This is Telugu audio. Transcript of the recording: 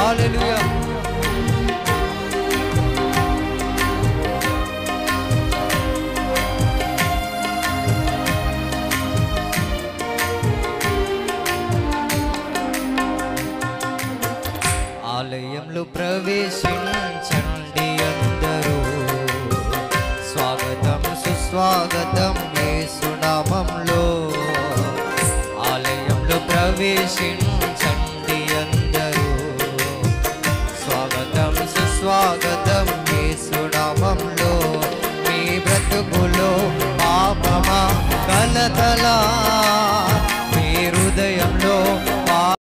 హల్లెలూయా ఆలయంలో ప్రవేశించండి అందరూ స్వాగతం సుస్వాగతం యేసునామంలో ఆలయంలో ప్రవేశించండి అందరూ స్వాగతం సుస్వాగతం యేసునామంలో మీ బ్రతుకులో పాపమా కలతలా